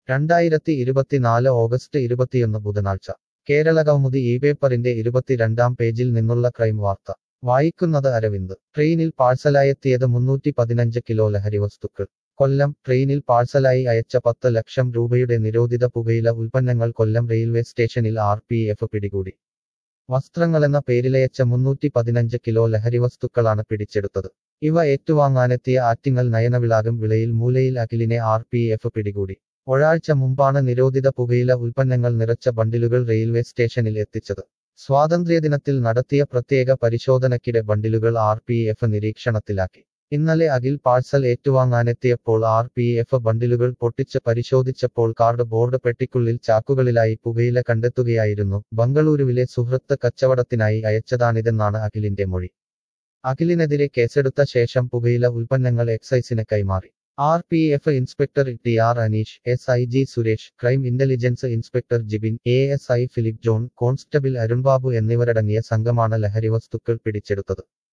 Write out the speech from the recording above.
രണ്ടായിരത്തി ഇരുപത്തിനാല് ഓഗസ്റ്റ് ഇരുപത്തിയൊന്ന് ബുധനാഴ്ച കേരള കൗമുദി ഈ പേപ്പറിന്റെ ഇരുപത്തിരണ്ടാം പേജിൽ നിന്നുള്ള ക്രൈം വാർത്ത വായിക്കുന്നത് അരവിന്ദ് ട്രെയിനിൽ പാഴ്സലായെത്തിയത് മുന്നൂറ്റി പതിനഞ്ച് കിലോ ലഹരി വസ്തുക്കൾ കൊല്ലം ട്രെയിനിൽ പാഴ്സലായി അയച്ച പത്ത് ലക്ഷം രൂപയുടെ നിരോധിത പുകയില ഉൽപ്പന്നങ്ങൾ കൊല്ലം റെയിൽവേ സ്റ്റേഷനിൽ ആർ പി എഫ് പിടികൂടി വസ്ത്രങ്ങളെന്ന പേരിലയച്ച മുന്നൂറ്റി പതിനഞ്ച് കിലോ ലഹരി വസ്തുക്കളാണ് പിടിച്ചെടുത്തത് ഇവ ഏറ്റുവാങ്ങാനെത്തിയ ആറ്റിങ്ങൽ നയനവിളാകം വിളയിൽ മൂലയിൽ അഖിലിനെ ആർ പി എഫ് പിടികൂടി ഒരാഴ്ച മുമ്പാണ് നിരോധിത പുകയില ഉൽപ്പന്നങ്ങൾ നിറച്ച ബണ്ടിലുകൾ റെയിൽവേ സ്റ്റേഷനിൽ എത്തിച്ചത് സ്വാതന്ത്ര്യദിനത്തിൽ നടത്തിയ പ്രത്യേക പരിശോധനയ്ക്കിടെ ബണ്ടിലുകൾ ആർ പി എഫ് നിരീക്ഷണത്തിലാക്കി ഇന്നലെ അഖിൽ പാഴ്സൽ ഏറ്റുവാങ്ങാനെത്തിയപ്പോൾ ആർ പി എഫ് ബണ്ടിലുകൾ പൊട്ടിച്ച് പരിശോധിച്ചപ്പോൾ കാർഡ് ബോർഡ് പെട്ടിക്കുള്ളിൽ ചാക്കുകളിലായി പുകയില കണ്ടെത്തുകയായിരുന്നു ബംഗളൂരുവിലെ സുഹൃത്ത് കച്ചവടത്തിനായി അയച്ചതാണിതെന്നാണ് അഖിലിന്റെ മൊഴി അഖിലിനെതിരെ കേസെടുത്ത ശേഷം പുകയില ഉൽപ്പന്നങ്ങൾ എക്സൈസിന് കൈമാറി R P F inspector T R Aneesh S I G Suresh crime intelligence inspector Jibin A S I Philip John constable Arunbabu എന്നിവരടങ്ങിയ സംഘമാണ് ലഹരി വസ്തുക്കൾ പിടിച്ചെടുത്തത്